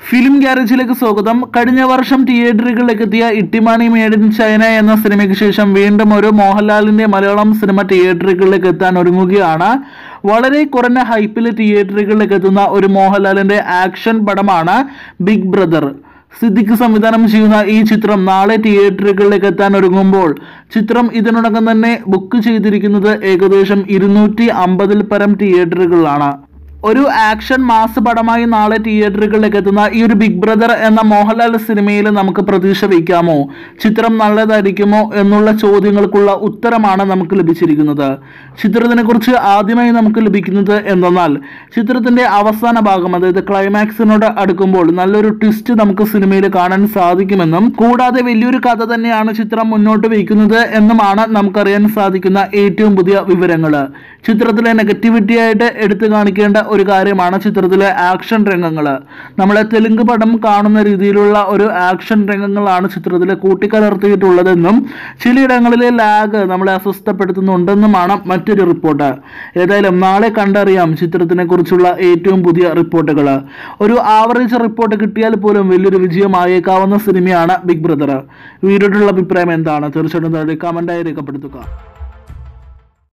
film ഗ്യാരേജിലേക്ക് സ്വാഗതം കഴിഞ്ഞ വർഷം തിയേറ്ററുകളിലേക്ക് എത്തിയ ഇട്ടിമാണി മേഡ് ഇൻ ചൈന എന്ന സിനിമയ്ക്ക് ശേഷം വീണ്ടും ഒരു മോഹൻലാലിന്റെ മലയാളം സിനിമ തിയേറ്ററുകളിലേക്ക് എത്താൻ ഒരുങ്ങുകയാണ് വളരെ കുറഞ്ഞ ഹൈപ്പിൽ തിയേറ്ററുകളിലേക്ക് എത്തുന്ന ഒരു മോഹൻലാലിന്റെ ആക്ഷൻ പടമാണ് ബിഗ് ബ്രദർ സിദ്ദിഖ് സംവിധാനം ചെയ്യുന്ന ഈ ചിത്രം നാളെ തിയേറ്ററുകളിലേക്ക് എത്താൻ ഒരുങ്ങുമ്പോൾ ചിത്രം ഇതിനോടകം തന്നെ ബുക്ക് ചെയ്തിരിക്കുന്നത് ഏകദേശം ഇരുന്നൂറ്റി അമ്പതിൽ പരം തിയേറ്ററുകളിലാണ് ഒരു ആക്ഷൻ മാസ് പടമായി നാളെ തിയേറ്ററുകളിലേക്ക് എത്തുന്ന ഈ ഒരു ബിഗ് ബ്രദർ എന്ന മോഹൻലാൽ സിനിമയിൽ നമുക്ക് പ്രതീക്ഷ വയ്ക്കാമോ ചിത്രം നല്ലതായിരിക്കുമോ എന്നുള്ള ചോദ്യങ്ങൾക്കുള്ള ഉത്തരമാണ് നമുക്ക് ലഭിച്ചിരിക്കുന്നത് ചിത്രത്തിനെ കുറിച്ച് ആദ്യമായി നമുക്ക് ലഭിക്കുന്നത് എന്തെന്നാൽ ചിത്രത്തിന്റെ അവസാന ഭാഗം അതായത് ക്ലൈമാക്സിനോട് അടുക്കുമ്പോൾ നല്ലൊരു ട്വിസ്റ്റ് നമുക്ക് സിനിമയിൽ കാണാൻ സാധിക്കുമെന്നും കൂടാതെ വലിയൊരു കഥ തന്നെയാണ് ചിത്രം മുന്നോട്ട് വയ്ക്കുന്നത് എന്നുമാണ് നമുക്കറിയാൻ സാധിക്കുന്ന ഏറ്റവും പുതിയ വിവരങ്ങൾ ചിത്രത്തിലെ നെഗറ്റിവിറ്റി ആയിട്ട് എടുത്തു കാണിക്കേണ്ട ഒരു കാര്യമാണ് ചിത്രത്തിലെ ആക്ഷൻ രംഗങ്ങൾ നമ്മളെ തെലുങ്ക് പടം കാണുന്ന രീതിയിലുള്ള ഒരു ആക്ഷൻ രംഗങ്ങളാണ് ചിത്രത്തിൽ കൂട്ടിക്കലർത്തിയിട്ടുള്ളതെന്നും ചിലയിടങ്ങളിലെ ലാഗ് നമ്മളെ അസ്വസ്ഥപ്പെടുത്തുന്നുണ്ടെന്നുമാണ് മറ്റൊരു റിപ്പോർട്ട് ഏതായാലും നാളെ കണ്ടറിയാം ചിത്രത്തിനെ കുറിച്ചുള്ള ഏറ്റവും പുതിയ റിപ്പോർട്ടുകൾ ഒരു ആവറേജ് റിപ്പോർട്ട് കിട്ടിയാൽ പോലും വലിയൊരു വിജയമായേക്കാവുന്ന സിനിമയാണ് ബിഗ് ബ്രദർ വീഡിയോട്ടുള്ള അഭിപ്രായം എന്താണ് തീർച്ചയായിട്ടും താഴെ കമന്റായി രേഖപ്പെടുത്തുക